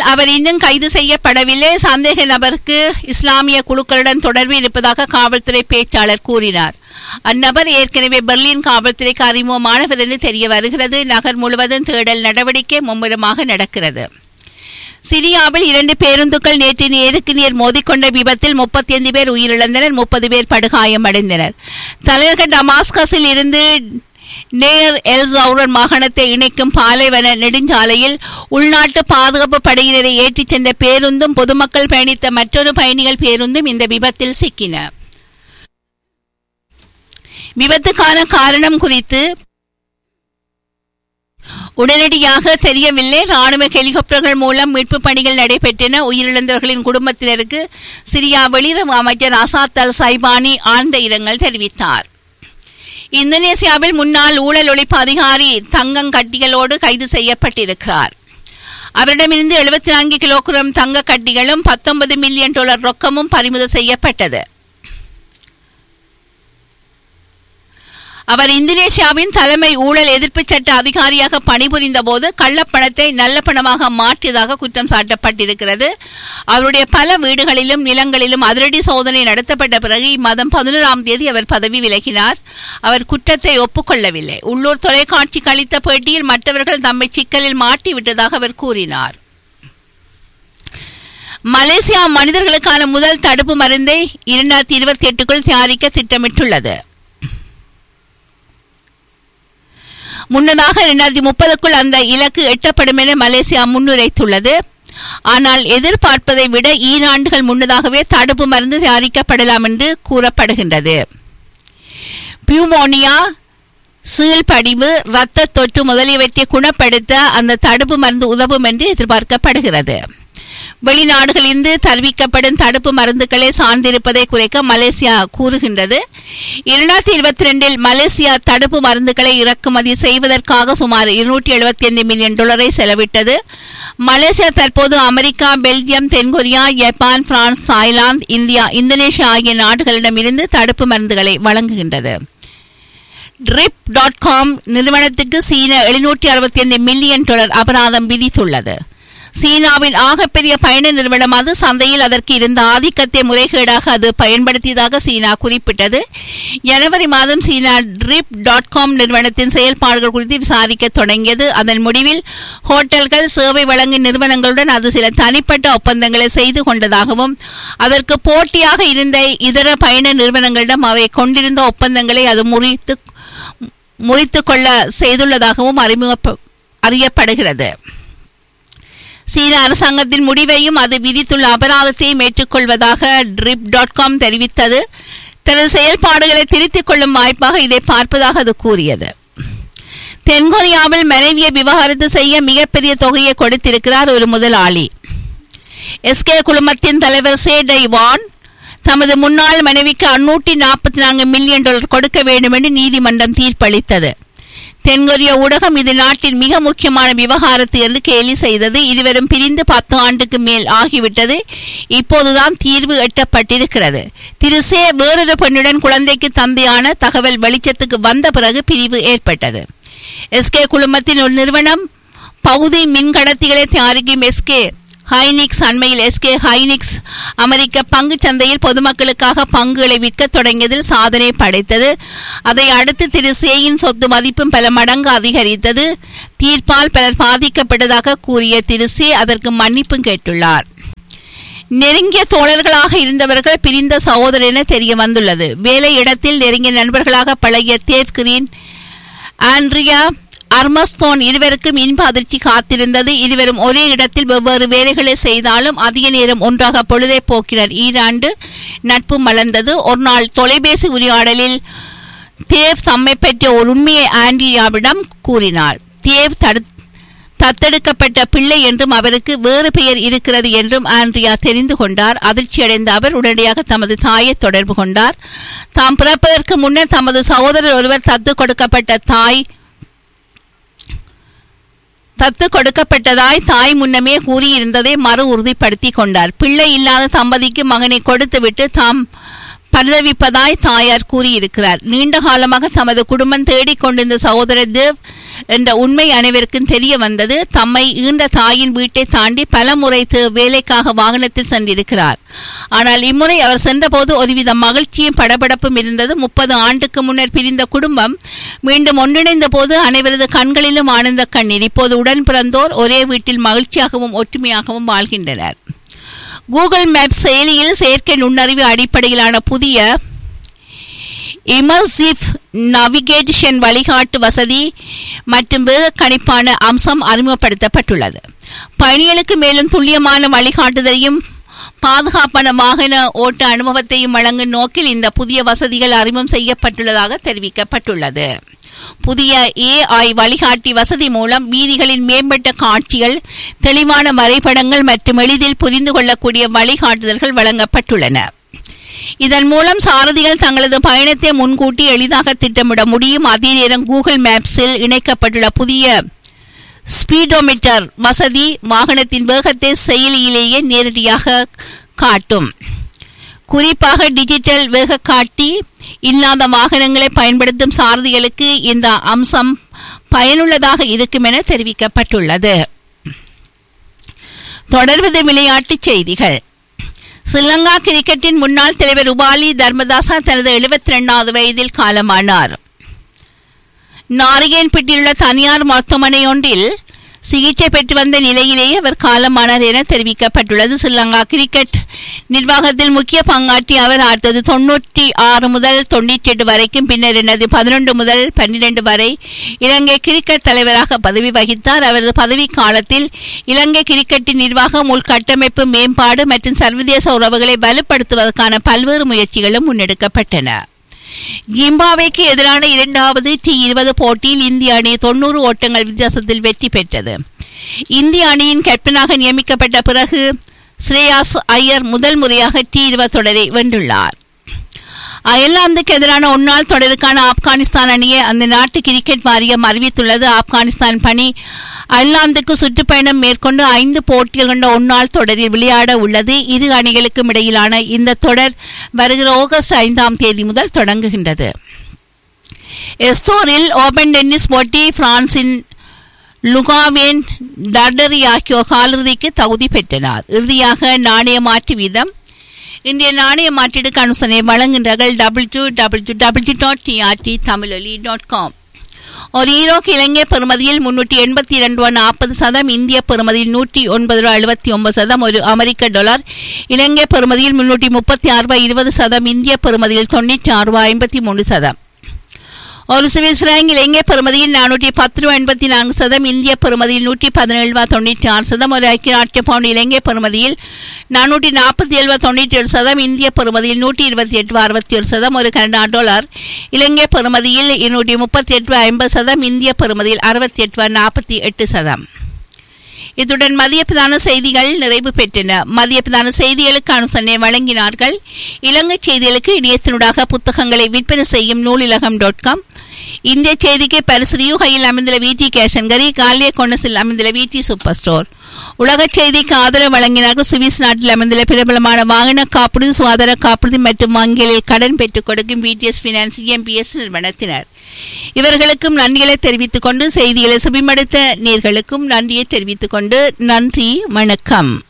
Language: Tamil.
அவர் இன்னும் கைது செய்யப்படவில்லை சந்தேக நபருக்கு இஸ்லாமிய குழுக்களுடன் தொடர்பு இருப்பதாக காவல்துறை பேச்சாளர் கூறினார் அந்நபர் ஏற்கனவே பெர்லின் காவல்துறைக்கு அறிமுகமானவர் என்று தெரிய வருகிறது நகர் முழுவதும் தேடல் நடவடிக்கை மும்முரமாக நடக்கிறது சிரியாவில் இரண்டு பேருந்துகள் நேற்று நேருக்கு நேர் மோதிக்கொண்ட விபத்தில் முப்பத்தி ஐந்து பேர் உயிரிழந்தனர் முப்பது பேர் படுகாயமடைந்தனர் தலைநகர் டமாஸ்கஸில் இருந்து நேர் எல் ஜவுரன் மாகாணத்தை இணைக்கும் பாலைவன நெடுஞ்சாலையில் உள்நாட்டு பாதுகாப்பு படையினரை ஏற்றிச் சென்ற பேருந்தும் பொதுமக்கள் பயணித்த மற்றொரு பயணிகள் பேருந்தும் இந்த விபத்தில் சிக்கின விபத்துக்கான காரணம் குறித்து உடனடியாக தெரியவில்லை ராணுவ ஹெலிகாப்டர்கள் மூலம் மீட்பு பணிகள் நடைபெற்றன உயிரிழந்தவர்களின் குடும்பத்தினருக்கு சிரியா வெளியுறவு அமைச்சர் அசாத் அல் சைபானி ஆழ்ந்த இரங்கல் தெரிவித்தார் இந்தோனேசியாவில் முன்னாள் ஊழல் ஒழிப்பு அதிகாரி தங்கம் கட்டிகளோடு கைது செய்யப்பட்டிருக்கிறார் அவரிடமிருந்து எழுபத்தி நான்கு கிலோகிராம் தங்க கட்டிகளும் பத்தொன்பது மில்லியன் டாலர் ரொக்கமும் பறிமுதல் செய்யப்பட்டது அவர் இந்தோனேஷியாவின் தலைமை ஊழல் எதிர்ப்பு சட்ட அதிகாரியாக பணிபுரிந்த போது கள்ளப்பணத்தை நல்ல பணமாக மாற்றியதாக குற்றம் சாட்டப்பட்டிருக்கிறது அவருடைய பல வீடுகளிலும் நிலங்களிலும் அதிரடி சோதனை நடத்தப்பட்ட பிறகு இம்மாதம் பதினோராம் தேதி அவர் பதவி விலகினார் அவர் குற்றத்தை ஒப்புக்கொள்ளவில்லை உள்ளூர் தொலைக்காட்சிக்கு அளித்த பேட்டியில் மற்றவர்கள் தம்மை சிக்கலில் மாட்டிவிட்டதாக அவர் கூறினார் மலேசியா மனிதர்களுக்கான முதல் தடுப்பு மருந்தை இரண்டாயிரத்தி இருபத்தி எட்டுக்குள் தயாரிக்க திட்டமிட்டுள்ளது முன்னதாக இரண்டாயிரத்தி முப்பதுக்குள் அந்த இலக்கு எட்டப்படும் என மலேசியா முன்னுரைத்துள்ளது ஆனால் எதிர்பார்ப்பதை விட ஈராண்டுகள் முன்னதாகவே தடுப்பு மருந்து தயாரிக்கப்படலாம் என்று கூறப்படுகின்றது பியூமோனியா சீழ்படிவு இரத்த தொற்று முதலியவற்றை குணப்படுத்த அந்த தடுப்பு மருந்து உதவும் என்று எதிர்பார்க்கப்படுகிறது வெளிநாடுகளிலிருந்து தெரிவிக்கப்படும் தடுப்பு மருந்துகளை சார்ந்திருப்பதை குறைக்க மலேசியா கூறுகின்றது இரண்டாயிரத்தி இருபத்தி ரெண்டில் மலேசியா தடுப்பு மருந்துகளை இறக்குமதி செய்வதற்காக சுமார் இருநூற்றி எழுபத்தி ஐந்து மில்லியன் டாலரை செலவிட்டது மலேசியா தற்போது அமெரிக்கா பெல்ஜியம் தென்கொரியா Japan France Thailand India Indonesia ஆகிய நாடுகளிடமிருந்து தடுப்பு மருந்துகளை வழங்குகின்றது ட்ரிப் டாட் காம் நிறுவனத்துக்கு சீனா எழுநூற்றி அறுபத்தி ஐந்து மில்லியன் டாலர் அபராதம் விதித்துள்ளது சீனாவின் ஆகப்பெரிய பயண நிறுவனம் அது சந்தையில் அதற்கு இருந்த ஆதிக்கத்தை முறைகேடாக அது பயன்படுத்தியதாக சீனா குறிப்பிட்டது ஜனவரி மாதம் சீனா ட்ரிப் டாட் காம் நிறுவனத்தின் செயல்பாடுகள் குறித்து விசாரிக்க தொடங்கியது அதன் முடிவில் ஹோட்டல்கள் சேவை வழங்கும் நிறுவனங்களுடன் அது சில தனிப்பட்ட ஒப்பந்தங்களை செய்து கொண்டதாகவும் அதற்கு போட்டியாக இருந்த இதர பயண நிறுவனங்களிடம் அவை கொண்டிருந்த ஒப்பந்தங்களை அது முறித்து முறித்து கொள்ள செய்துள்ளதாகவும் அறிமுக அறியப்படுகிறது சீன அரசாங்கத்தின் முடிவையும் அது விதித்துள்ள அபராதத்தையும் ஏற்றுக்கொள்வதாக ட்ரிப் டாட் காம் தெரிவித்தது தனது செயல்பாடுகளை திருத்திக் கொள்ளும் வாய்ப்பாக இதை பார்ப்பதாக அது கூறியது தென்கொரியாவில் மனைவியை விவாகரத்து செய்ய மிகப்பெரிய தொகையை கொடுத்திருக்கிறார் ஒரு முதலாளி எஸ்கே குழுமத்தின் தலைவர் சே டைவான் தமது முன்னாள் மனைவிக்கு அறுநூற்றி நாற்பத்தி நான்கு மில்லியன் டாலர் கொடுக்க வேண்டும் என்று நீதிமன்றம் தீர்ப்பளித்தது தென்கொரிய ஊடகம் இது நாட்டின் மிக முக்கியமான விவகாரத்து என்று கேலி செய்தது இருவரும் பிரிந்து பத்து ஆண்டுக்கு மேல் ஆகிவிட்டது இப்போதுதான் தீர்வு எட்டப்பட்டிருக்கிறது திரு சே வேறொரு பெண்ணுடன் குழந்தைக்கு தந்தையான தகவல் வெளிச்சத்துக்கு வந்த பிறகு பிரிவு ஏற்பட்டது எஸ்கே குழுமத்தின் ஒரு நிறுவனம் பகுதி மின்கடத்திகளை தயாரிக்கும் எஸ்கே ஹைனிக்ஸ் அண்மையில் எஸ்கே ஹைனிக்ஸ் அமெரிக்க பங்கு சந்தையில் பொதுமக்களுக்காக பங்குகளை விற்க தொடங்கியதில் சாதனை படைத்தது அதை அடுத்து திரு சேயின் சொத்து மதிப்பும் பல மடங்கு அதிகரித்தது தீர்ப்பால் பலர் பாதிக்கப்பட்டதாக கூறிய திரு சே அதற்கு மன்னிப்பும் கேட்டுள்ளார் நெருங்கிய தோழர்களாக இருந்தவர்கள் பிரிந்த சகோதரர் என தெரிய வந்துள்ளது வேலை இடத்தில் நெருங்கிய நண்பர்களாக பழகிய தேவ் கிரீன் ஆண்ட்ரியா அர்மஸ்தோன் இருவருக்கும் இன்ப அதிர்ச்சி காத்திருந்தது இருவரும் ஒரே இடத்தில் வெவ்வேறு வேலைகளை செய்தாலும் அதிக நேரம் ஒன்றாக பொழுதை போக்கினர் ஈராண்டு நட்பு மலர்ந்தது ஒரு நாள் தொலைபேசி உரையாடலில் தேவ் தம்மை பற்றிய ஒரு உண்மையை ஆண்ட்ரியாவிடம் கூறினார் தேவ் தடு தத்தெடுக்கப்பட்ட பிள்ளை என்றும் அவருக்கு வேறு பெயர் இருக்கிறது என்றும் ஆண்ட்ரியா தெரிந்து கொண்டார் அதிர்ச்சியடைந்த அவர் உடனடியாக தமது தாயை தொடர்பு கொண்டார் தாம் பிறப்பதற்கு முன்னர் தமது சகோதரர் ஒருவர் தத்து கொடுக்கப்பட்ட தாய் தத்து கொடுக்கப்பட்டதாய் தாய் முன்னமே கூறியிருந்ததை மறு உறுதிப்படுத்தி கொண்டார் பிள்ளை இல்லாத தம்பதிக்கு மகனை கொடுத்துவிட்டு தாம் பரிதவிப்பதாய் தாயார் கூறியிருக்கிறார் நீண்ட காலமாக தமது குடும்பம் தேடிக் கொண்டிருந்த சகோதரர் தேவ் என்ற உண்மை அனைவருக்கும் தெரிய வந்தது தம்மை ஈன்ற தாயின் வீட்டை தாண்டி பல முறை தே- வேலைக்காக வாகனத்தில் சென்றிருக்கிறார் ஆனால் இம்முறை அவர் சென்றபோது ஒருவித மகிழ்ச்சியும் படபடப்பும் இருந்தது முப்பது ஆண்டுக்கு முன்னர் பிரிந்த குடும்பம் மீண்டும் ஒன்றிணைந்த போது அனைவரது கண்களிலும் ஆனந்த கண்ணீர் இப்போது உடன் பிறந்தோர் ஒரே வீட்டில் மகிழ்ச்சியாகவும் ஒற்றுமையாகவும் வாழ்கின்றனர் கூகுள் மேப் செயலியில் செயற்கை நுண்ணறிவு அடிப்படையிலான புதிய இமர்சிவ் நவிகேஷன் வழிகாட்டு வசதி மற்றும் வேக கணிப்பான அம்சம் அறிமுகப்படுத்தப்பட்டுள்ளது பயணிகளுக்கு மேலும் துல்லியமான வழிகாட்டுதலையும் பாதுகாப்பான வாகன ஓட்ட அனுபவத்தையும் வழங்கும் நோக்கில் இந்த புதிய வசதிகள் அறிமுகம் செய்யப்பட்டுள்ளதாக தெரிவிக்கப்பட்டுள்ளது புதிய ஏஐ வழிகாட்டி வசதி மூலம் வீதிகளின் மேம்பட்ட காட்சிகள் தெளிவான வரைபடங்கள் மற்றும் எளிதில் புரிந்து கொள்ளக்கூடிய வழிகாட்டுதல்கள் வழங்கப்பட்டுள்ளன இதன் மூலம் சாரதிகள் தங்களது பயணத்தை முன்கூட்டி எளிதாக திட்டமிட முடியும் அதே நேரம் கூகுள் மேப்ஸில் இணைக்கப்பட்டுள்ள புதிய ஸ்பீடோமீட்டர் வசதி வாகனத்தின் வேகத்தை செயலியிலேயே நேரடியாக காட்டும் குறிப்பாக டிஜிட்டல் வேக காட்டி இல்லாத வாகனங்களை பயன்படுத்தும் சாரதிகளுக்கு இந்த அம்சம் பயனுள்ளதாக இருக்கும் என தெரிவிக்கப்பட்டுள்ளது தொடர்வது விளையாட்டுச் செய்திகள் ஸ்ரீலங்கா கிரிக்கெட்டின் முன்னாள் தலைவர் உபாலி தர்மதாசா தனது எழுபத்தி ரெண்டாவது வயதில் காலமானார் நாரிகேன்பட்டிலுள்ள தனியார் மருத்துவமனை ஒன்றில் சிகிச்சை பெற்று வந்த நிலையிலேயே அவர் காலமானார் என தெரிவிக்கப்பட்டுள்ளது ஸ்ரீலங்கா கிரிக்கெட் நிர்வாகத்தில் முக்கிய பங்காற்றிய அவர் அடுத்தது தொன்னூற்றி ஆறு முதல் தொண்ணூற்றி எட்டு வரைக்கும் பின்னர் எனது பதினொன்று முதல் பன்னிரண்டு வரை இலங்கை கிரிக்கெட் தலைவராக பதவி வகித்தார் அவரது பதவி காலத்தில் இலங்கை கிரிக்கெட்டின் நிர்வாகம் உள்கட்டமைப்பு மேம்பாடு மற்றும் சர்வதேச உறவுகளை வலுப்படுத்துவதற்கான பல்வேறு முயற்சிகளும் முன்னெடுக்கப்பட்டன ஜிம்பாவேக்கு எதிரான இரண்டாவது டி இருபது போட்டியில் இந்திய அணி தொண்ணூறு ஓட்டங்கள் வித்தியாசத்தில் வெற்றி பெற்றது இந்திய அணியின் கேப்டனாக நியமிக்கப்பட்ட பிறகு ஸ்ரேயாஸ் ஐயர் முதல் முறையாக டி இருபது தொடரை வென்றுள்ளார் அயர்லாந்துக்கு எதிரான ஒன்னாள் தொடருக்கான ஆப்கானிஸ்தான் அணியை அந்த நாட்டு கிரிக்கெட் வாரியம் அறிவித்துள்ளது ஆப்கானிஸ்தான் பணி அயர்லாந்துக்கு சுற்றுப்பயணம் மேற்கொண்டு ஐந்து போட்டிகள் கொண்ட ஒன்னாள் தொடரில் விளையாட உள்ளது இரு அணிகளுக்கும் இடையிலான இந்த தொடர் வருகிற ஆகஸ்ட் ஐந்தாம் தேதி முதல் தொடங்குகின்றது எஸ்டோரில் ஓபன் டென்னிஸ் போட்டி பிரான்சின் லுகாவேன் டர்டரி ஆகியோர் காலிறுதிக்கு தகுதி பெற்றனர் இறுதியாக நாணய மாற்று வீதம் இந்திய நாணய மாற்றீடு அனுசனை வழங்குகின்றார்கள் double two double two double two dot TRT Tamiloli dot com ஒரு ஈரோக்கு இலங்கை பெறுமதியில் முன்னூற்றி எண்பத்தி இரண்டு ரூபா நாற்பது சதம் இந்திய பெறுமதியில் நூற்றி ஒன்பது ரூபா எழுபத்தி ஒன்பது சதம் ஒரு அமெரிக்க டாலர் இலங்கை பெறுமதியில் முன்னூற்றி முப்பத்தி ஆறு ரூபாய் இருபது சதம் இந்திய பெறுமதியில் தொண்ணூற்றி ஆறு ரூபாய் ஐம்பத்தி மூணு சதம் ஒரு சுவிஸ் பிராங்க் இலங்கை பெறுமதியில் நானூற்றி பத்து ரூபா எண்பத்தி நான்கு சதம் இந்திய பெறுமதியில் நூற்றி பதினேழு ரூபா தொண்ணூற்றி ஆறு சதம் ஒரு ஐக்கிய நாட்டிய பவுண்ட் இலங்கை பெறுமதியில் நானூற்றி நாற்பத்தி ஏழு ரூபா தொண்ணூற்றி ஏழு சதம் இந்திய பெறுமதியில் நூற்றி இருபத்தி எட்டு ரூபா அறுபத்தி ஒரு சதம் ஒரு கனடா டாலர் இலங்கை பெறுமதியில் இருநூற்றி முப்பத்தி எட்டு ரூபா ஐம்பது சதம் இந்திய பெறுமதியில் அறுபத்தி எட்டு ரூபா நாற்பத்தி எட்டு சதம் இத்துடன் மதிய பிரதான செய்திகள் நிறைவு பெற்றன மதிய பிரதான செய்திகளுக்கு அனுசரணை வழங்கினார்கள் இலங்கை செய்திகளுக்கு இணையத்தினூடாக புத்தகங்களை விற்பனை செய்யும் நூலிலகம் டாட் காம் இந்திய செய்திக்கு பரிசு ரியூகையில் அமைந்துள்ள விடி கேஷன்கரி காலிய கொண்டசில் அமைந்துள்ள விடி சூப்பர் ஸ்டோர் உலக செய்திக்கு ஆதரவு வழங்கினார்கள் சுவிஸ் நாட்டில் அமைந்துள்ள பிரபலமான வாகன காப்புறுதி சுகாதார காப்புறுதி மற்றும் வங்கிகளில் கடன் பெற்றுக் கொடுக்கும் பிடிஎஸ் பினான்ஸ் எம்பிஎஸ் நிறுவனத்தினர் இவர்களுக்கும் நன்றிகளை தெரிவித்துக் கொண்டு செய்திகளை சுபிமடுத்த நேர்களுக்கும் நன்றியை தெரிவித்துக் கொண்டு நன்றி வணக்கம்